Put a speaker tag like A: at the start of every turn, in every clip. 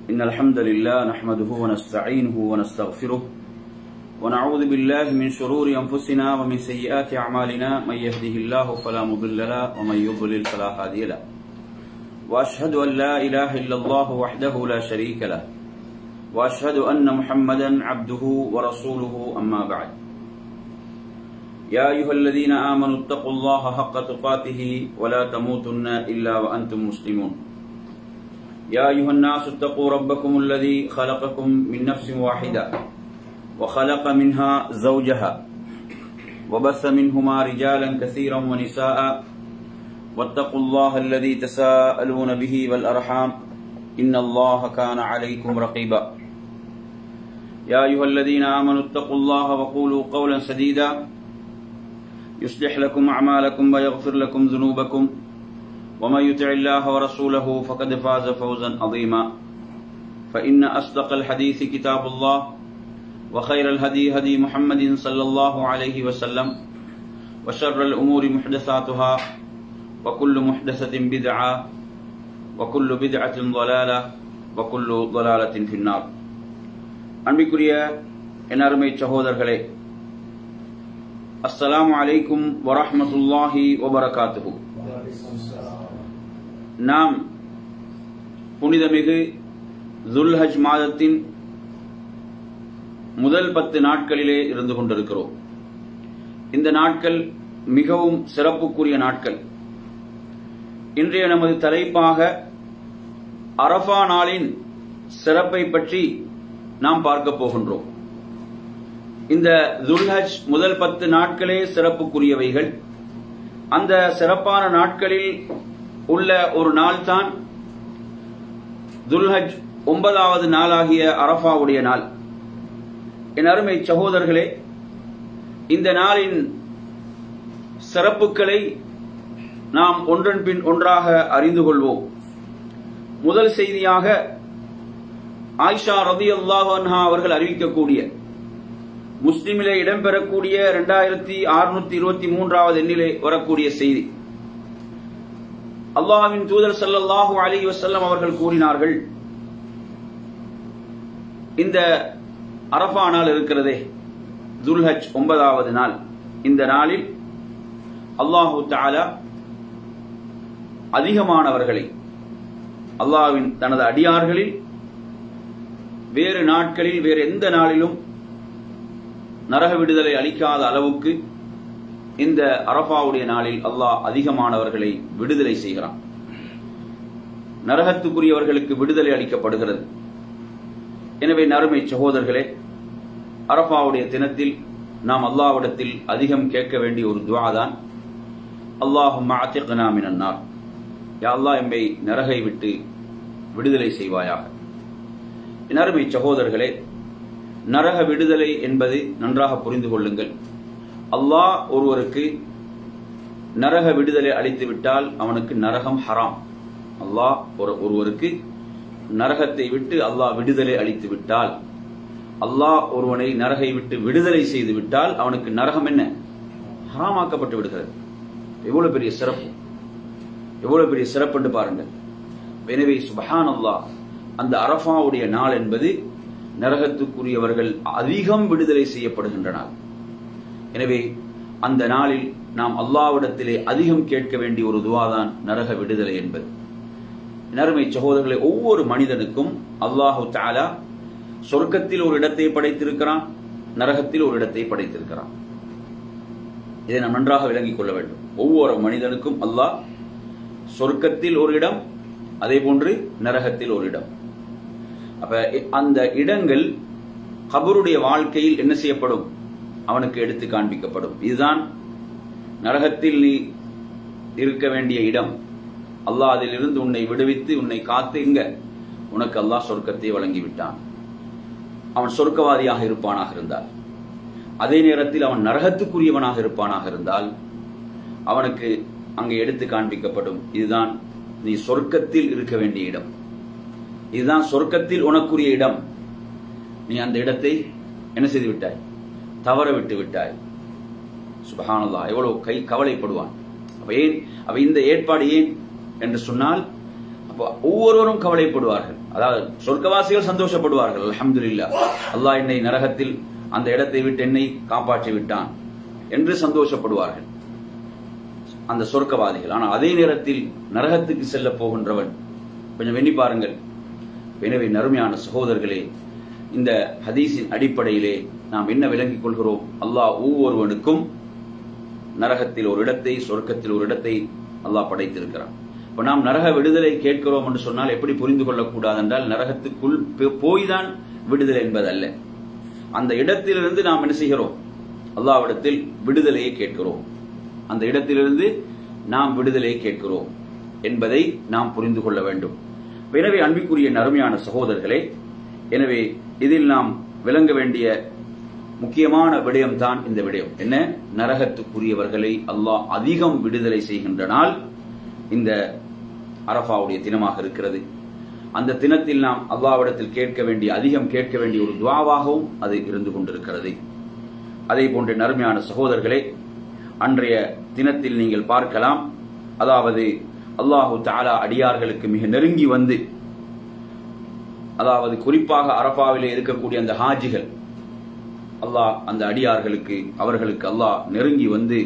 A: إن الحمد لله نحمده ونستعينه ونستغفره ونعوذ بالله من شرور أنفسنا ومن سيئات أعمالنا من يهده الله فلا مضل له ومن يضلل فلا هادي له وأشهد أن لا إله إلا الله وحده لا شريك له وأشهد أن محمدا عبده ورسوله أما بعد يا أيها الذين آمنوا اتقوا الله حق تقاته ولا تموتن إلا وأنتم مسلمون يا أيها الناس اتقوا ربكم الذي خلقكم من نفس واحدة وخلق منها زوجها وبث منهما رجالا كثيرا ونساء واتقوا الله الذي تساءلون به والأرحام إن الله كان عليكم رقيبا يا أيها الذين آمنوا اتقوا الله وقولوا قولا سديدا يصلح لكم أعمالكم ويغفر لكم ذنوبكم ومن يطع الله ورسوله فقد فاز فوزا عظيما فإن أصدق الحديث كتاب الله وخير الهدي هدي محمد صلى الله عليه وسلم وشر الأمور محدثاتها وكل محدثة بدعة وكل بدعة ضلالة وكل ضلالة في النار அன்பிற்குரிய என் அருமை சகோதரர்களே அஸ்ஸலாமு அலைக்கும் வரஹ்மத்துல்லாஹி வபரகாத்துஹு நாம் புனிதமிகு துல்ஹஜ் மாதத்தின் முதல் பத்து நாட்களிலே இருந்து கொண்டிருக்கிறோம் இந்த நாட்கள் மிகவும் சிறப்புக்குரிய நாட்கள் இன்றைய நமது தலைப்பாக அரஃபா நாளின் சிறப்பை பற்றி நாம் பார்க்க போகின்றோம் இந்த துல்ஹஜ் முதல் பத்து நாட்களே சிறப்புக்குரியவைகள் அந்த சிறப்பான நாட்களில் உள்ள ஒரு நாள் தான் துல்ஹஜ் ஒன்பதாவது நாளாகிய அரஃபாவுடைய நாள் என் அருமை சகோதரர்களே இந்த நாளின் சிறப்புகளை நாம் ஒன்றன் பின் ஒன்றாக அறிந்து கொள்வோம் முதல் செய்தியாக ஆயிஷா ரதி அல்லாஹா அவர்கள் அறிவிக்கக்கூடிய முஸ்லிமிலே இடம்பெறக்கூடிய இரண்டாயிரத்தி அறுநூத்தி இருபத்தி மூன்றாவது எண்ணிலே வரக்கூடிய செய்தி அல்லாஹின் தூதர் சல்லல்லாஹு அலி வசல்லம் அவர்கள் கூறினார்கள் இந்த அரஃபா நாள் இருக்கிறதே துல்ஹஜ் ஒன்பதாவது நாள் இந்த நாளில் அல்லாஹு தாலா அதிகமானவர்களை அல்லாவின் தனது அடியார்களில் வேறு நாட்களில் வேறு எந்த நாளிலும் நரக விடுதலை அளிக்காத அளவுக்கு இந்த அரபாவுடைய நாளில் அல்லாஹ் அதிகமானவர்களை விடுதலை செய்கிறான் நரகத்துக்குரியவர்களுக்கு விடுதலை அளிக்கப்படுகிறது எனவே நறுமை சகோதரர்களே அரபாவுடைய தினத்தில் நாம் அல்லாவிடத்தில் அதிகம் கேட்க வேண்டிய ஒரு துவா தான் அல்லாஹும் மினன்னார் யா அல்லாஹ் எம்மை நரகை விட்டு விடுதலை செய்வாயாக நறுமை சகோதரர்களே நரக விடுதலை என்பது நன்றாக புரிந்து கொள்ளுங்கள் அல்லாஹ் ஒருவருக்கு நரக விடுதலை அளித்து விட்டால் அவனுக்கு நரகம் ஹராம் அல்லாஹ் ஒரு ஒருவருக்கு நரகத்தை விட்டு அல்லாஹ் விடுதலை அளித்து விட்டால் அல்லாஹ் ஒருவனை நரகை விட்டு விடுதலை செய்து விட்டால் அவனுக்கு நரகம் என்ன ஹராமாக்கப்பட்டு விடுகிறது எவ்வளவு பெரிய சிறப்பு எவ்வளவு பெரிய சிறப்பு என்று பாருங்கள் எனவே சுபஹான் அல்லாஹ் அந்த அரஃபாவுடைய நாள் என்பது நரகத்துக்குரியவர்கள் அதிகம் விடுதலை செய்யப்படுகின்ற நாள் எனவே அந்த நாளில் நாம் அல்லாவிடத்திலே அதிகம் கேட்க வேண்டிய ஒரு துவாதான் நரக விடுதலை என்பது நறுமை சகோதரர்களை ஒவ்வொரு மனிதனுக்கும் அல்லாஹு தாலா சொர்க்கத்தில் ஒரு இடத்தை படைத்திருக்கிறான் நரகத்தில் ஒரு இடத்தை படைத்திருக்கிறான் இதை நாம் நன்றாக விளங்கிக் கொள்ள வேண்டும் ஒவ்வொரு மனிதனுக்கும் அல்லாஹ் சொர்க்கத்தில் ஒரு இடம் அதே போன்று நரகத்தில் ஒரு இடம் அப்ப அந்த இடங்கள் கபருடைய வாழ்க்கையில் என்ன செய்யப்படும் அவனுக்கு எடுத்து காண்பிக்கப்படும் இதுதான் நரகத்தில் நீ இருக்க வேண்டிய இடம் அல்லாஹ் அதிலிருந்து உன்னை விடுவித்து உன்னை காத்து இங்க உனக்கு அல்லாஹ் சொர்க்கத்தை வழங்கிவிட்டான் அவன் சொர்க்கவாதியாக இருப்பானாக இருந்தால் அதே நேரத்தில் அவன் நரகத்துக்குரியவனாக இருப்பானாக இருந்தால் அவனுக்கு அங்கே எடுத்து காண்பிக்கப்படும் இதுதான் நீ சொர்க்கத்தில் இருக்க வேண்டிய இடம் இதுதான் சொர்க்கத்தில் உனக்குரிய இடம் நீ அந்த இடத்தை என்ன செய்து விட்டாய் தவற விட்டு விட்டாய் சுபஹானல்லா எவ்வளவு கை கவலைப்படுவான் அப்ப ஏன் அப்ப இந்த ஏற்பாடு ஏன் என்று சொன்னால் அப்ப அப்ப ஒவ்வொருவரும் கவலைப்படுவார்கள் அதாவது சொர்க்கவாசிகள் சந்தோஷப்படுவார்கள் அல்ஹம்துலில்லாஹ் அல்லாஹ் என்னை நரகத்தில் அந்த இடத்தை விட்டு என்னை காப்பாற்றி விட்டான் என்று சந்தோஷப்படுவார்கள் அந்த சொர்க்கவாதிகள் ஆனால் அதே நேரத்தில் நரகத்துக்கு செல்ல போகின்றவன் கொஞ்சம் எண்ணி பாருங்கள் எனவே நறுமையான சகோதரர்களே இந்த ஹதீஸின் அடிப்படையிலே நாம் என்ன விளங்கிக் கொள்கிறோம் அல்லாஹ் ஒவ்வொருவனுக்கும் நரகத்தில் ஒரு இடத்தை சொர்க்கத்தில் ஒரு இடத்தை அல்லாஹ் படைத்திருக்கிறான் இப்ப நாம் நரக விடுதலை கேட்கிறோம் என்று சொன்னால் எப்படி புரிந்து கொள்ளக்கூடாது என்றால் நரகத்துக்குள் போய்தான் விடுதலை என்பதல்ல அந்த இடத்திலிருந்து நாம் என்ன செய்கிறோம் அல்லாவிடத்தில் விடுதலையை கேட்கிறோம் அந்த இடத்திலிருந்து நாம் விடுதலையை கேட்கிறோம் என்பதை நாம் புரிந்து கொள்ள வேண்டும் எனவே அன்பிற்குரிய நறுமையான சகோதரர்களே எனவே இதில் நாம் விளங்க வேண்டிய முக்கியமான விடயம்தான் இந்த விடயம் என்ன நரகத்துக்குரியவர்களை அல்லாஹ் அதிகம் விடுதலை செய்கின்ற நாள் இந்த அரஃபாவுடைய தினமாக இருக்கிறது அந்த தினத்தில் நாம் அல்லாவிடத்தில் கேட்க வேண்டிய அதிகம் கேட்க வேண்டிய ஒரு துவாவாகவும் அது இருந்து கொண்டிருக்கிறது அதே போன்ற நறுமையான சகோதரர்களே அன்றைய தினத்தில் நீங்கள் பார்க்கலாம் அதாவது அல்லாஹு தாலா அடியார்களுக்கு மிக நெருங்கி வந்து அதாவது குறிப்பாக அரபாவிலே இருக்கக்கூடிய அந்த ஹாஜிகள் அல்லாஹ் அந்த அடியார்களுக்கு அவர்களுக்கு அல்லாஹ் நெருங்கி வந்து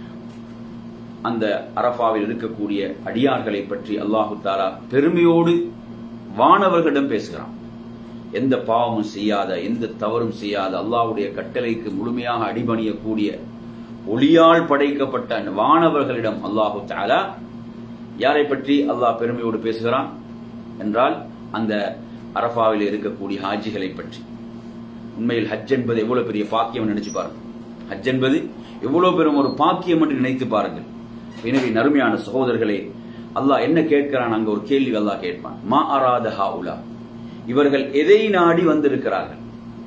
A: அந்த அரபாவில் இருக்கக்கூடிய அடியார்களை பற்றி அல்லாஹு தாலா பெருமையோடு வானவர்களிடம் பேசுகிறான் எந்த பாவமும் செய்யாத எந்த தவறும் செய்யாத அல்லாஹ்வுடைய கட்டளைக்கு முழுமையாக அடிபணியக்கூடிய ஒளியால் படைக்கப்பட்ட அந்த வானவர்களிடம் அல்லாஹு தாலா யாரை பற்றி அல்லாஹ் பெருமையோடு பேசுகிறான் என்றால் அந்த அரபாவில் இருக்கக்கூடிய ஹாஜிகளை பற்றி உண்மையில் ஹஜ் என்பது எவ்வளவு பெரிய பாக்கியம் நினைச்சு பாருங்க ஹஜ் என்பது எவ்வளவு பெரும் ஒரு பாக்கியம் என்று நினைத்து பாருங்கள் எனவே நறுமையான சகோதரர்களே அல்லாஹ் என்ன கேட்கிறான் அங்க ஒரு கேள்வி அல்லாஹ் கேட்பான் மா அராத ஹாவுலா இவர்கள் எதை நாடி வந்திருக்கிறார்கள்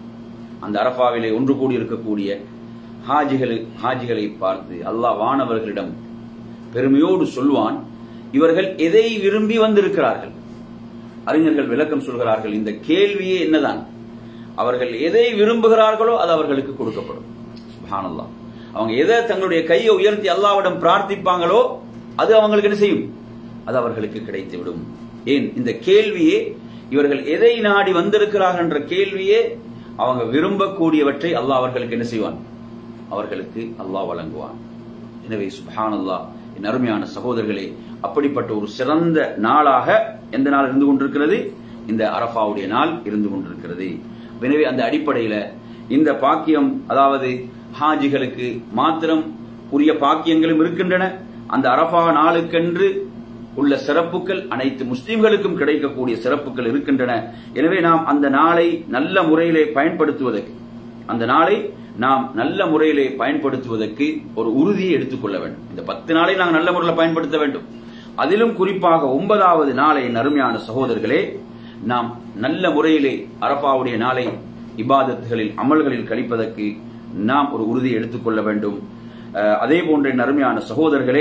A: அந்த அரபாவிலே ஒன்று கூடி இருக்கக்கூடிய ஹாஜிகளை ஹாஜிகளை பார்த்து அல்லாஹ் வானவர்களிடம் பெருமையோடு சொல்வான் இவர்கள் எதை விரும்பி வந்திருக்கிறார்கள் அறிஞர்கள் விளக்கம் சொல்கிறார்கள் இந்த கேள்வியே என்னதான் அவர்கள் எதை விரும்புகிறார்களோ அது அவர்களுக்கு கொடுக்கப்படும் சுப்ஹானல்லாஹ் அவங்க எதை தங்களுடைய கையை உயர்த்தி அல்லாவிடம் பிரார்த்திப்பாங்களோ அது அவங்களுக்கு என்ன செய்யும் அது அவர்களுக்கு கிடைத்துவிடும் ஏன் இந்த கேள்வியே இவர்கள் எதை நாடி வந்திருக்கிறார்கள் என்ற கேள்வியே அவங்க விரும்பக்கூடியவற்றை அல்லாஹ் அவர்களுக்கு என்ன செய்வான் அவர்களுக்கு அல்லாஹ் வழங்குவான் எனவே சுபஹான் அல்லாஹ் என் அருமையான சகோதரர்களே அப்படிப்பட்ட ஒரு சிறந்த நாளாக எந்த நாள் இருந்து கொண்டிருக்கிறது இந்த அரபாவுடைய நாள் இருந்து கொண்டிருக்கிறது எனவே அந்த அடிப்படையில இந்த பாக்கியம் அதாவது ஹாஜிகளுக்கு மாத்திரம் உரிய பாக்கியங்களும் இருக்கின்றன அந்த அரபா நாளுக்கென்று உள்ள சிறப்புகள் அனைத்து முஸ்லிம்களுக்கும் கிடைக்கக்கூடிய சிறப்புகள் இருக்கின்றன எனவே நாம் அந்த நாளை நல்ல முறையிலே பயன்படுத்துவதற்கு அந்த நாளை நாம் நல்ல முறையிலே பயன்படுத்துவதற்கு ஒரு உறுதியை எடுத்துக்கொள்ள வேண்டும் இந்த பத்து நாளை நாம் நல்ல முறையில் பயன்படுத்த வேண்டும் அதிலும் குறிப்பாக ஒன்பதாவது நாளை நறுமையான சகோதரர்களே நாம் நல்ல முறையிலே அரபாவுடைய நாளை இபாதத்துகளில் அமல்களில் கழிப்பதற்கு நாம் ஒரு உறுதியை எடுத்துக்கொள்ள வேண்டும் அதே போன்ற நறுமையான சகோதரர்களே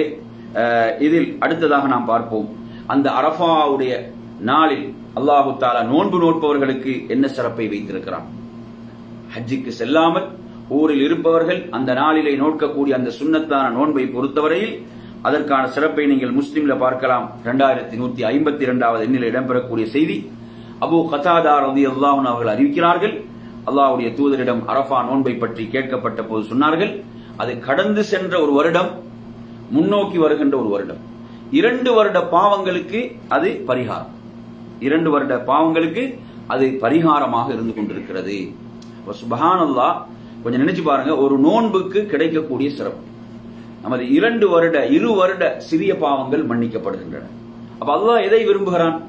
A: இதில் அடுத்ததாக நாம் பார்ப்போம் அந்த அரபாவுடைய நாளில் அல்லாஹு தாலா நோன்பு நோட்பவர்களுக்கு என்ன சிறப்பை வைத்திருக்கிறான் ஹஜ்ஜிக்கு செல்லாமல் ஊரில் இருப்பவர்கள் அந்த நாளிலே நோக்கக்கூடிய அந்த சுண்ணத்தான நோன்பை பொறுத்தவரையில் அதற்கான சிறப்பை நீங்கள் முஸ்லீம்ல பார்க்கலாம் இரண்டாயிரத்தி நூத்தி ஐம்பத்தி இரண்டாவது எண்ணில் இடம்பெறக்கூடிய செய்தி அபு கதாதா ரதி அல்லாஹன் அவர்கள் அறிவிக்கிறார்கள் அல்லாஹுடைய தூதரிடம் அரஃபா நோன்பை பற்றி கேட்கப்பட்ட போது சொன்னார்கள் அது கடந்து சென்ற ஒரு வருடம் முன்னோக்கி வருகின்ற ஒரு வருடம் இரண்டு வருட பாவங்களுக்கு அது பரிகாரம் இரண்டு வருட பாவங்களுக்கு அது பரிகாரமாக இருந்து கொண்டிருக்கிறது சுபஹானல்லா கொஞ்சம் நினைச்சு பாருங்க ஒரு நோன்புக்கு கிடைக்கக்கூடிய சிறப்பு நமது இரண்டு வருட இரு வருட சிறிய பாவங்கள் மன்னிக்கப்படுகின்றன அப்ப அல்லாஹ் எதை விரும்புகிறான்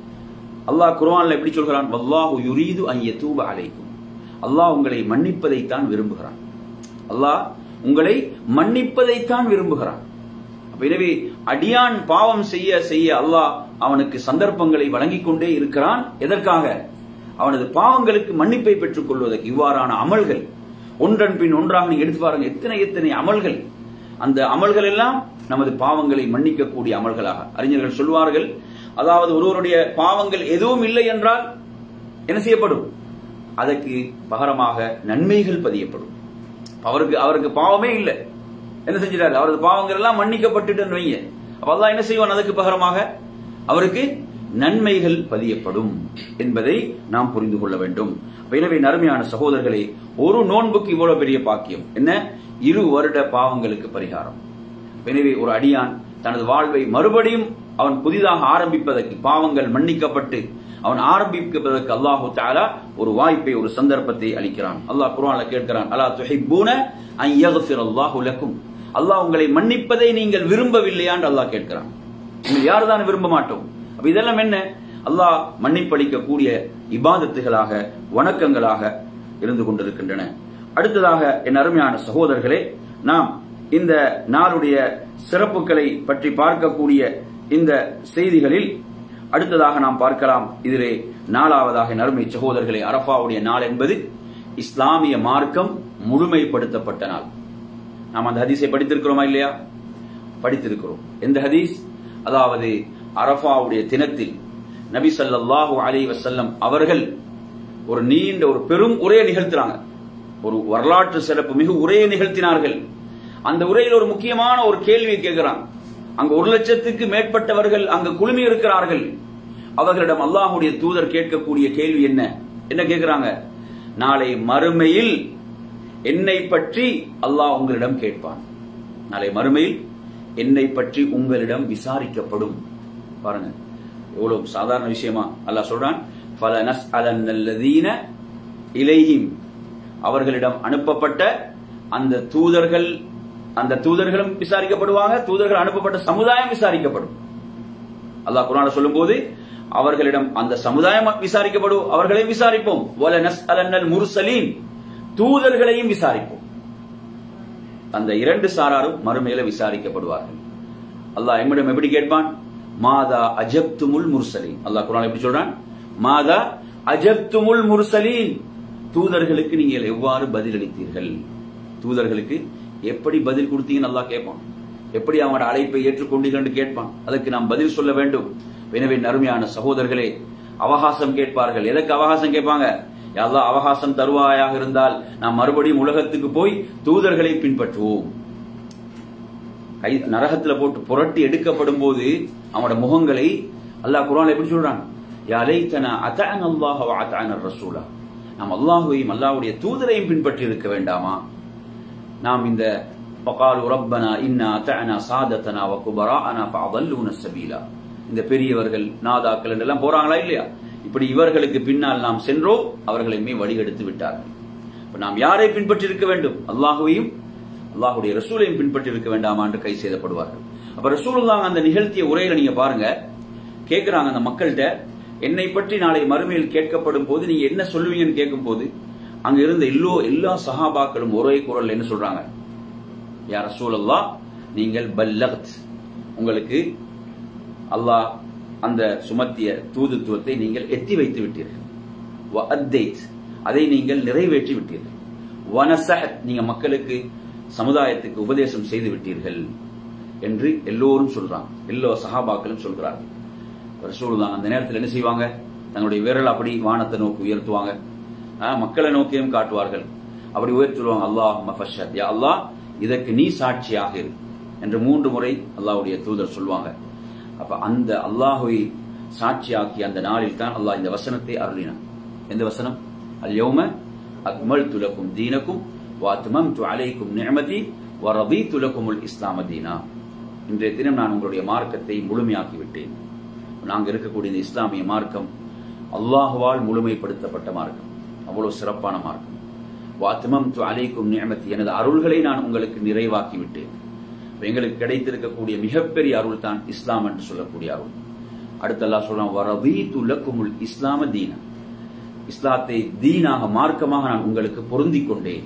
A: அல்லாஹ் குர்ஆன்ல எப்படி சொல்கிறான் வல்லாஹு யுரீது அன் யதூப அலைக்கும் அல்லாஹ் உங்களை மன்னிப்பதைத்தான் விரும்புகிறான் அல்லாஹ் உங்களை மன்னிப்பதைத்தான் விரும்புகிறான் அப்ப எனவே அடியான் பாவம் செய்ய செய்ய அல்லாஹ் அவனுக்கு சந்தர்ப்பங்களை வழங்கிக் கொண்டே இருக்கிறான் எதற்காக அவனது பாவங்களுக்கு மன்னிப்பை பெற்றுக் கொள்வதற்கு இவ்வாறான அமல்கள் ஒன்றன் பின் ஒன்றாக நீங்க எடுத்து பாருங்க எத்தனை எத்தனை அமல்கள் அந்த அமல்கள் எல்லாம் நமது பாவங்களை மன்னிக்கக்கூடிய அமல்களாக அறிஞர்கள் சொல்வார்கள் அதாவது ஒருவருடைய பாவங்கள் எதுவும் இல்லை என்றால் என்ன செய்யப்படும் அதற்கு பகரமாக நன்மைகள் பதியப்படும் அவருக்கு அவருக்கு பாவமே இல்லை என்ன செஞ்சிட்டாரு அவரது பாவங்கள் எல்லாம் மன்னிக்கப்பட்டுட்டு வைங்க அப்ப அல்லாஹ் என்ன செய்வான் அதுக்கு பகரமாக அவருக்கு நன்மைகள் பதியப்படும் என்பதை நாம் புரிந்து கொள்ள வேண்டும் எனவே நறுமையான சகோதரர்களே ஒரு நோன்புக்கு இவ்வளவு பெரிய பாக்கியம் என்ன இரு வருட பாவங்களுக்கு பரிகாரம் எனவே ஒரு அடியான் தனது வாழ்வை மறுபடியும் அவன் புதிதாக ஆரம்பிப்பதற்கு பாவங்கள் மன்னிக்கப்பட்டு அவன் ஆரம்பிப்பதற்கு அல்லாஹு தாலா ஒரு வாய்ப்பை ஒரு சந்தர்ப்பத்தை அளிக்கிறான் அல்லாஹ் குர்ஆன்ல கேட்கிறான் அலா துஹிப்பூன அன் யக்ஃபிர் அல்லாஹு லக்கும் அல்லாஹ் உங்களை மன்னிப்பதை நீங்கள் விரும்பவில்லையா என்று அல்லாஹ் கேட்கிறான் நீங்கள் யாருதான் விரும்ப மாட்டோம் அப்ப இதெல்லாம் என்ன அல்லாஹ் மன்னிப்பளிக்கக்கூடிய இபாதத்துகளாக வணக்கங்களாக இருந்து கொண்டிருக்கின்றன அடுத்ததாக என் அருமையான சகோதரர்களே நாம் இந்த நாளுடைய சிறப்புகளை பற்றி பார்க்கக்கூடிய இந்த செய்திகளில் அடுத்ததாக நாம் பார்க்கலாம் இதிலே நாலாவதாக என் அருமை சகோதரர்களே அரஃபாவுடைய நாள் என்பது இஸ்லாமிய மார்க்கம் முழுமைப்படுத்தப்பட்ட நாள் நாம் அந்த ஹதீஸை படித்திருக்கிறோமா இல்லையா படித்திருக்கிறோம் எந்த ஹதீஸ் அதாவது அரஃபாவுடைய தினத்தில் நபி ஸல்லல்லாஹு அலைஹி வஸல்லம் அவர்கள் ஒரு நீண்ட ஒரு பெரும் உரையை நிகழ்த்தினாங்க ஒரு வரலாற்று சிறப்பு மிகு உரையை நிகழ்த்தினார்கள் அந்த உரையில் ஒரு முக்கியமான ஒரு கேள்வியை கேட்கிறான் அங்க ஒரு லட்சத்துக்கு மேற்பட்டவர்கள் அங்கு குழுமி இருக்கிறார்கள் அவர்களிடம் அல்லாஹுடைய தூதர் கேட்கக்கூடிய கேள்வி என்ன என்ன கேட்கிறாங்க நாளை மறுமையில் என்னை பற்றி அல்லாஹ் உங்களிடம் கேட்பான் நாளை மறுமையில் என்னை பற்றி உங்களிடம் விசாரிக்கப்படும் பாருங்க எவ்வளவு சாதாரண விஷயமா அல்லாஹ் சொல்றான் ஃபலனஸ் அலன்னல்லதீன இலைஹிம் அவர்களிடம் அனுப்பப்பட்ட அந்த தூதர்கள் அந்த தூதர்களும் விசாரிக்கப்படுவாங்க தூதர்கள் அனுப்பப்பட்ட சமுதாயம் விசாரிக்கப்படும் அல்லாஹ் குர்ஆன்ல சொல்லும்போது அவர்களிடம் அந்த சமுதாயம் விசாரிக்கப்படும் அவர்களையும் விசாரிப்போம் வலனஸ் அலன்னல் முர்சலீன் தூதர்களையும் விசாரிப்போம் அந்த இரண்டு சாராரும் மறுமையில விசாரிக்கப்படுவார்கள் அல்லாஹ் எம்மிடம் எப்படி கேட்பான் மாதா அஜப்துமுல் முர்சலீன் அல்லாஹ் குர்ஆன் எப்படி சொல்றான் மாதா அஜப்துமுல் முர்சலீன் தூதர்களுக்கு நீங்கள் எவ்வாறு பதிலளித்தீர்கள் தூதர்களுக்கு எப்படி பதில் கொடுத்தீங்கன்னு அல்லாஹ் கேட்பான் எப்படி அவனோட அழைப்பை ஏற்றுக்கொண்டீர்கள் என்று கேட்பான் அதற்கு நாம் பதில் சொல்ல வேண்டும் எனவே நறுமையான சகோதரர்களே அவகாசம் கேட்பார்கள் எதற்கு அவகாசம் கேட்பாங்க அல்லாஹ் அவகாசம் தருவாயாக இருந்தால் நாம் மறுபடியும் உலகத்துக்கு போய் தூதர்களை பின்பற்றுவோம் கை நரகத்துல போட்டு புரட்டி எடுக்கப்படும் போது அவனோட முகங்களை அல்லாஹ் குர்ஆன்ல எப்படி சொல்றான் யா லைத்தனா அத்தஅன அல்லாஹ் வ அத்தஅன ரசூலா நாம் அல்லாஹ்வையும் அல்லாஹ்வுடைய தூதரையும் பின்பற்றி இருக்க வேண்டாமா நாம் இந்த பகாலு ரப்பனா இன்னா அத்தஅனா சாதத்தனா வ குபராஅனா ஃபஅதல்லுன சபீலா இந்த பெரியவர்கள் நாதாக்கள் எல்லாம் போறாங்களா இல்லையா இப்படி இவர்களுக்கு பின்னால் நாம் சென்றோம் அவர்களையுமே வழிகெடுத்து விட்டார்கள் இப்ப நாம் யாரை பின்பற்றி இருக்க வேண்டும் அல்லாஹுவையும் அல்லாஹுடைய ரசூலையும் பின்பற்றி இருக்க வேண்டாமா என்று கை செய்தப்படுவார்கள் அப்ப ரசூலுல்லாஹ் அந்த நிகழ்த்திய உரையில நீங்க பாருங்க கேட்கிறாங்க அந்த மக்கள்கிட்ட என்னை பற்றி நாளை மறுமையில் கேட்கப்படும் போது நீங்க என்ன சொல்லுவீங்கன்னு கேட்கும் போது அங்க இருந்த எல்லோ எல்லா சஹாபாக்களும் ஒரே குரல் என்ன சொல்றாங்க யார் ரசூலல்லா நீங்கள் பல்லகத் உங்களுக்கு அல்லாஹ் அந்த சுமத்திய தூதுத்துவத்தை நீங்கள் எத்தி வைத்து விட்டீர்கள் வ அத்தைத் அதை நீங்கள் நிறைவேற்றி விட்டீர்கள் வனசஹத் நீங்க மக்களுக்கு சமுதாயத்துக்கு உபதேசம் செய்து விட்டீர்கள் என்று எல்லோரும் சொல்றாங்க எல்லோ சஹாபாக்களும் சொல்கிறார்கள் ரசூலுல்லாஹ் அந்த நேரத்தில் என்ன செய்வாங்க தங்களுடைய விரல் அப்படி வானத்தை நோக்கி உயர்த்துவாங்க ஆஹ், மக்களை நோக்கியும் காட்டுவார்கள் அப்படி உயர்த்துவாங்க அல்லாஹ் மஃபஷத் யா அல்லாஹ் இதற்கு நீ சாட்சியாக இரு என்று மூன்று முறை அல்லாஹ்வுடைய தூதர் சொல்லுவாங்க அப்ப அந்த அல்லாஹுவை சாட்சியாக்கி அந்த நாளில் தான் அல்லாஹ் இந்த வசனத்தை அருளினான் எந்த வசனம் அல்யௌம அக்மல்து லக்கும் தீனக்கும் வாத்மம்து அலைக்கும் நிஅமதி வரதீத்து லக்குமுல் இஸ்லாம தீனா இன்றைய தினம் நான் உங்களுடைய மார்க்கத்தை முழுமையாக்கி விட்டேன் நாங்க இருக்கக்கூடிய இந்த இஸ்லாமிய மார்க்கம் அல்லாஹுவால் முழுமைப்படுத்தப்பட்ட மார்க்கம் அவ்வளவு சிறப்பான மார்க்கம் வாத்மம்து அலைக்கும் நிஅமதி எனது அருள்களை நான் உங்களுக்கு நிறைவாக்கி விட்டேன் இப்ப எங்களுக்கு கிடைத்திருக்கக்கூடிய மிகப்பெரிய அருள் தான் இஸ்லாம் என்று சொல்லக்கூடிய அருள் அடுத்து அல்லாஹ் சொல்றான் வரதீத்து லக்குமுல் இஸ்லாம தீனா இஸ்லாத்தை தீனாக மார்க்கமாக நான் உங்களுக்கு பொருந்திக் கொண்டேன்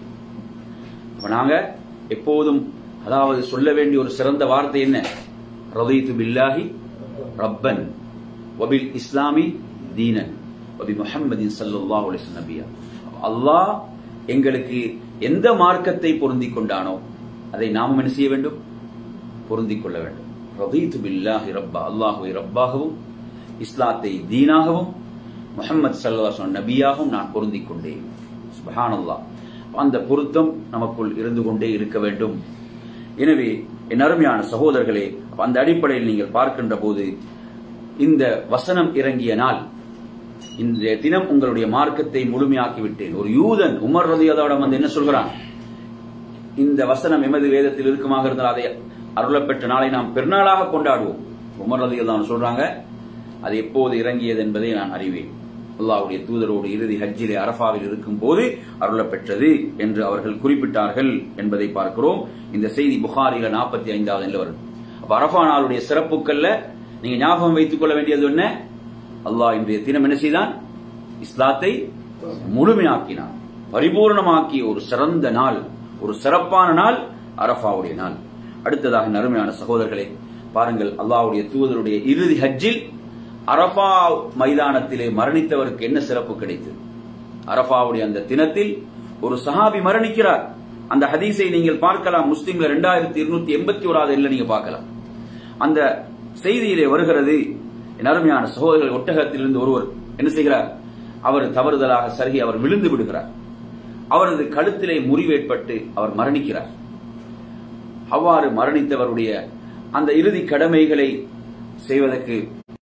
A: அப்ப நாங்க எப்போதும் அதாவது சொல்ல வேண்டிய ஒரு சிறந்த வார்த்தை என்ன ரதீத்து பில்லாஹி ரப்பன் வபில் இஸ்லாமி தீனன் வபி முஹம்மதின் ஸல்லல்லாஹு அலைஹி வஸல்லம் நபியா அல்லாஹ் எங்களுக்கு எந்த மார்க்கத்தை பொருந்திக் கொண்டானோ அதை நாமும் என்ன செய்ய வேண்டும் பொருந்திக் கொள்ள வேண்டும் ரதீத்து பில்லாஹி ரப்பா அல்லாஹுவை ரப்பாகவும் இஸ்லாத்தை தீனாகவும் முஹம்மது ஸல்லல்லாஹு அலைஹி வஸல்லம் நபியாகவும் நான் பொருந்திக் கொண்டேன் சுப்ஹானல்லாஹ் அந்த பொருத்தம் நமக்குள் இருந்து கொண்டே இருக்க வேண்டும் எனவே என் அருமையான சகோதரர்களே அப்ப அந்த அடிப்படையில் நீங்கள் பார்க்கின்ற போது இந்த வசனம் இறங்கிய நாள் இந்த தினம் உங்களுடைய மார்க்கத்தை முழுமையாக்கி விட்டேன் ஒரு யூதன் உமர் ரதியதோட வந்து என்ன சொல்கிறான் இந்த வசனம் எமது வேதத்தில் இருக்குமாக இருந்தால் அதை அருளப்பெற்ற நாளை நாம் பெருநாளாக கொண்டாடுவோம் உமர் ரதியதான் சொல்றாங்க அது எப்போது இறங்கியது என்பதை நான் அறிவேன் அல்லாஹ்வுடைய தூதரோடு இறுதி ஹஜ்ஜிலே அரஃபாவில் இருக்கும் போது அருளப்பெற்றது என்று அவர்கள் குறிப்பிட்டார்கள் என்பதை பார்க்கிறோம் இந்த செய்தி புகாரில நாற்பத்தி ஐந்தாவது எண்ணில் வருது அப்ப அரஃபா நாளுடைய சிறப்புக்கள்ல நீங்க ஞாபகம் வைத்துக் கொள்ள வேண்டியது என்ன அல்லாஹ் இன்றைய தினம் என்ன செய்தான் இஸ்லாத்தை முழுமையாக்கினான் பரிபூர்ணமாக்கிய ஒரு சிறந்த நாள் ஒரு சிறப்பான நாள் அரஃபாவுடைய நாள் அடுத்ததாக நறுமையான சகோதரர்களே பாருங்கள் அல்லாஹ்வுடைய தூதருடைய இறுதி ஹஜ்ஜில் அரஃபா மைதானத்திலே மரணித்தவருக்கு என்ன சிறப்பு கிடைத்தது அரஃபாவுடைய அந்த தினத்தில் ஒரு சஹாபி மரணிக்கிறார் அந்த ஹதீஸை நீங்கள் பார்க்கலாம் முஸ்லிம்ல ரெண்டாயிரத்தி இருநூத்தி எண்பத்தி ஓராவது எல்ல நீங்க பார்க்கலாம் அந்த செய்தியிலே வருகிறது என் அருமையான சகோதரர்கள் ஒட்டகத்திலிருந்து ஒருவர் என்ன செய்கிறார் அவர் தவறுதலாக சருகி அவர் விழுந்து விடுகிறார் அவரது கழுத்திலே முறிவேற்பட்டு அவர் மரணிக்கிறார் அவ்வாறு மரணித்தவருடைய அந்த இறுதி கடமைகளை செய்வதற்கு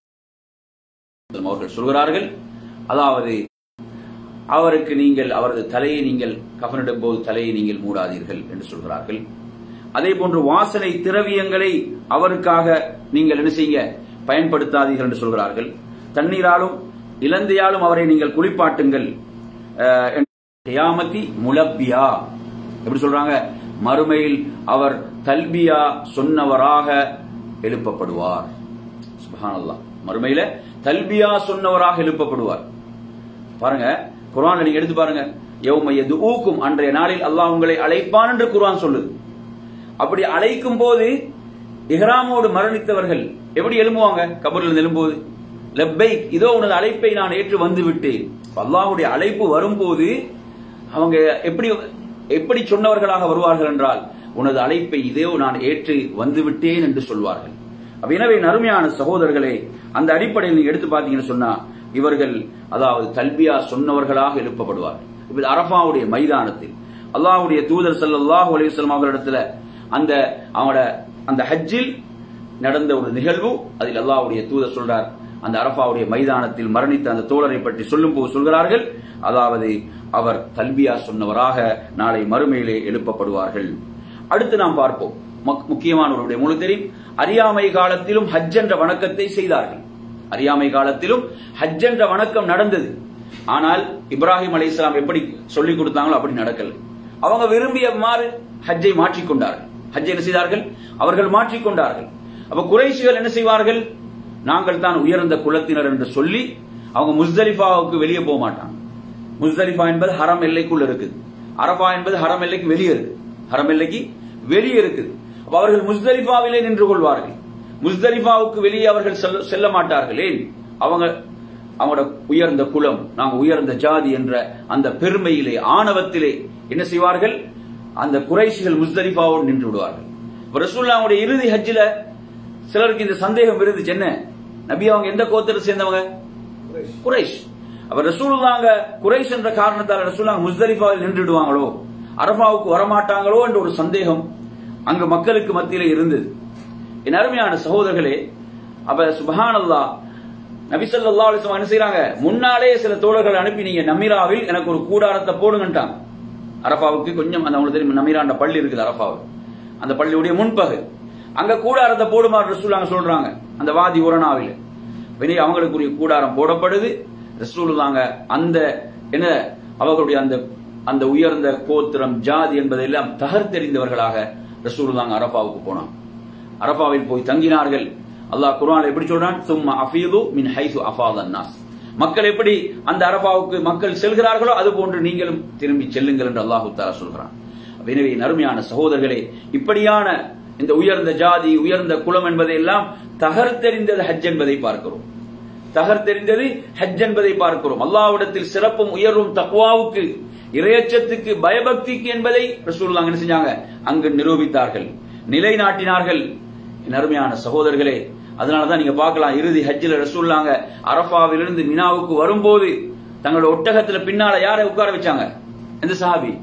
A: அவர்கள் சொல்கிறார்கள் அதாவது அவருக்கு நீங்கள் அவரது தலையை நீங்கள் கஃனிடும் போது தலையை நீங்கள் மூடாதீர்கள் என்று சொல்கிறார்கள் அதே போன்று வாசனை திரவியங்களை அவருக்காக நீங்கள் என்ன செய்யுங்க பயன்படுத்தாதீர்கள் என்று சொல்கிறார்கள் தண்ணீராலும் இலந்தையாலும் அவரை நீங்கள் குளிப்பாட்டுங்கள் அஹ், கியாமத்தி முலப்பியா எப்படி சொல்றாங்க மறுமையில் அவர் தல்பியா சொன்னவராக எழுப்பப்படுவார் சுபஹானல்லாஹ் மறுமையில தல்பியா சொன்னவராக எழுப்பப்படுவார் பாருங்க குர்ஆன்ல நீங்க எடுத்து பாருங்க யௌம யதுஊக்கும் அன்றைய நாளில் அல்லாஹ் உங்களை அழைப்பான் என்று குர்ஆன் சொல்லுது அப்படி அழைக்கும் போது இஹ்ராமோடு மரணித்தவர்கள் எப்படி எழும்புவாங்க கபரில் எழும்போது லெப்பைக் இதோ உனது அழைப்பை நான் ஏற்று வந்து விட்டேன் அல்லாஹ்வுடைய அழைப்பு வரும்போது அவங்க எப்படி எப்படி சொன்னவர்களாக வருவார்கள் என்றால் உனது அழைப்பை இதோ நான் ஏற்று வந்து விட்டேன் என்று சொல்வார்கள் அப்ப எனவே நறுமையான சகோதரர்களே அந்த அடிப்படையில் நீங்க எடுத்து பார்த்தீங்கன்னு சொன்னா இவர்கள் அதாவது தல்பியா சொன்னவர்களாக எழுப்பப்படுவார்கள் இப்ப இது அரஃபாவுடைய மைதானத்தில் அல்லாஹ்வுடைய தூதர் ஸல்லல்லாஹு அலைஹி வஸல்லம் அவர்களிடத்துல அந்த அவங்களோட அந்த ஹஜ்ஜில் நடந்த ஒரு நிகழ்வு அதில் அல்லாஹ்வுடைய தூதர் சொல்றார் அந்த அரஃபாவுடைய மைதானத்தில் மரணித்த அந்த தோழரை பற்றி சொல்லும்போது சொல்கிறார்கள் அதாவது அவர் தல்பியா சொன்னவராக நாளை மறுமையிலே எழுப்பப்படுவார்கள் அடுத்து நாம் பார்ப்போம் மக்- முக்கியமானவருடைய முழு தெரியும் அறியாமை காலத்திலும் ஹஜ் என்ற வணக்கத்தை செய்தார்கள் அறியாமை காலத்திலும் ஹஜ் என்ற வணக்கம் நடந்தது ஆனால் இப்ராஹிம் அலைஹிஸ்ஸலாம் எப்படி சொல்லிக் கொடுத்தாங்களோ அப்படி நடக்கல அவங்க விரும்பிய மாறு ஹஜ்ஜை மாற்றிக்கொண்டார்கள் ஹஜ் என்ன செய்தார்கள் அவர்கள் மாற்றிக்கொண்டார்கள் அப்ப குறைஷிகள் என்ன செய்வார்கள் நாங்கள் தான் உயர்ந்த குலத்தினர் என்று சொல்லி அவங்க முஸ்தலிஃபாவுக்கு வெளியே போக மாட்டாங்க முஸ்தலிஃபா என்பது ஹரம் எல்லைக்குள்ள இருக்குது அரபா என்பது ஹரம் எல்லைக்கு வெளியே இருக்கு ஹரம் எல்லைக்கு வெளியே இருக்குது அப்ப அவர்கள் முஸ்தலிஃபாவிலே நின்று கொள்வார்கள் முஸ்தலிஃபாவுக்கு வெளியே அவர்கள் செல்ல- செல்ல மாட்டார்கள் ஏன் அவங்க அவங்களோட உயர்ந்த குலம் நாங்க உயர்ந்த ஜாதி என்ற அந்த பெருமையிலே ஆணவத்திலே என்ன செய்வார்கள் அந்த குறைஷிகள் முஸ்தலிஃபாவோடு நின்று விடுவார்கள் இப்ப ரசூல்லாவுடைய இறுதி ஹஜ்ஜில சிலருக்கு இந்த சந்தேகம் இருந்துச்சு என்ன நபி அவங்க எந்த கோத்திரத்தை சேர்ந்தவங்க குறைஷ் அப்ப ரசூலுல்லாங்க குறைஷ் என்ற காரணத்தால் ரசூலுல்லாங்க முஸ்தலிஃபாவில் நின்றுடுவாங்களோ அரபாவுக்கு வரமாட்டாங்களோ என்ற ஒரு சந்தேகம் அங்கு மக்களுக்கு மத்தியிலே இருந்தது என் அருமையான சகோதரர்களே அப்ப சுபஹானல்லாஹ் நபி ஸல்லல்லாஹு அலைஹி வஸல்லம் என்ன செய்றாங்க முன்னாலே சில தோழர்கள் அனுப்பி நீங்க நமீராவில் எனக்கு ஒரு கூடாரத்தை போடுங்கன்ட்டாங்க அரபாவுக்கு கொஞ்சம் அந்த உங்களுக்கு தெரியும் நமீராண்ட பள்ளி இருக்குது அரபாவில் அந்த பள்ளியுடைய முன்பகுதி அங்க கூடாரத்தை போடுமாறு ரசூலாங்க சொல்றாங்க அந்த வாதி உரணாவில் வெளியே அவங்களுக்குரிய கூடாரம் போடப்படுது ரசூலுல்லாங்க அந்த என்ன அவர்களுடைய அந்த அந்த உயர்ந்த கோத்திரம் ஜாதி என்பதையெல்லாம் தகர்த்தெறிந்தவர்களாக ரசூலுல்லாங்க அரபாவுக்கு போனாங்க அரபாவில் போய் தங்கினார்கள் அல்லாஹ் குர்ஆன்ல எப்படி சொல்றான் சும்மா அஃபீது மின் ஹைசு அஃபாதன் நாஸ் மக்கள் எப்படி அந்த அரபாவுக்கு மக்கள் செல்கிறார்களோ அது போன்று நீங்களும் திரும்பி செல்லுங்கள் என்று அல்லாஹு தஆலா சொல்கிறான் அப்ப எனவே நறுமையான சகோதரர்களே இப்படியான இந்த உயர்ந்த ஜாதி உயர்ந்த குலம் என்பதையெல்லாம் தகர்த்தெறிந்தது ஹஜ் என்பதை பார்க்கிறோம் தகர்த்தெறிந்தது ஹஜ் என்பதை பார்க்கிறோம் அல்லாஹ்விடத்தில் சிறப்பும் உயர்வும் தக்வாவுக்கு இறையச்சத்துக்கு பயபக்திக்கு என்பதை ரசூலுல்லாஹ் என்ன செஞ்சாங்க அங்கு நிரூபித்தார்கள் நிலைநாட்டினார்கள் என் அருமையான சகோதரர்களே அதனாலதான் நீங்க பார்க்கலாம் இறுதி ஹஜ்ஜில் ரசூல்லாங்க அரஃபாவிலிருந்து மினாவுக்கு வரும்போது தங்களோட ஒட்டகத்துல பின்னால யாரை உட்கார வச்சாங்க எந்த சஹாபி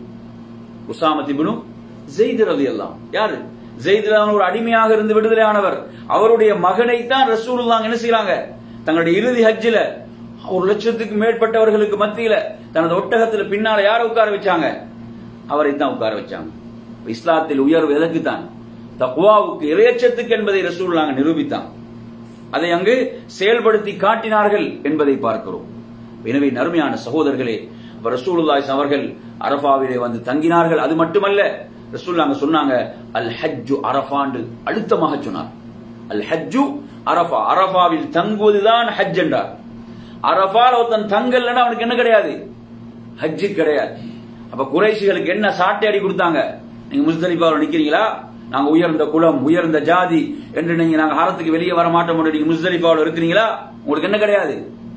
A: உசாமத் இப்னு ஜெயித் ரலியல்லாஹு யாரு ஜெயித் ரலியல்லாஹு ஒரு அடிமையாக இருந்து விடுதலையானவர் அவருடைய மகனை தான் ரசூலுல்லாஹ் என்ன செய்றாங்க தங்களுடைய இறுதி ஹஜ்ஜில ஒரு லட்சத்துக்கு மேற்பட்டவர்களுக்கு மத்தியில தனது ஒட்டகத்துல பின்னால யாரை உட்கார வச்சாங்க அவரை தான் உட்கார வச்சாங்க இஸ்லாத்தில் உயர்வு எதற்கு தான் தக்வாவுக்கு இறையச்சத்துக்கு என்பதை ரசூல்லாங்க நிரூபித்தான் அதை அங்கு செயல்படுத்தி காட்டினார்கள் என்பதை பார்க்கிறோம் எனவே நறுமையான சகோதரர்களே அப்ப ரசூலுல்லாஹி அவர்கள் அரபாவிலே வந்து தங்கினார்கள் அது மட்டுமல்ல ரசூல்லாங்க சொன்னாங்க அல் ஹஜ்ஜு அரபாண்டு அழுத்தமாக சொன்னார் அல் ஹஜ்ஜு அரபா அரபாவில் தங்குவதுதான் ஹஜ் என்றார் அரபால் ஒருத்தன் தங்கல்னா அவனுக்கு என்ன கிடையாது ஹஜ்ஜு கிடையாது அப்ப குறைசிகளுக்கு என்ன சாட்டை அடி கொடுத்தாங்க நீங்க முஸ்தலிஃபாவில் நிக்கிறீங்களா நாங்க உயர்ந்த குலம் உயர்ந்த ஜாதி என்று நீங்க நாங்க ஹரத்துக்கு வெளியே வர மாட்டோம் நீங்க முஸ்தலிஃபாவில் இருக்கிறீங்களா உங்களுக்கு என்ன கிடையாது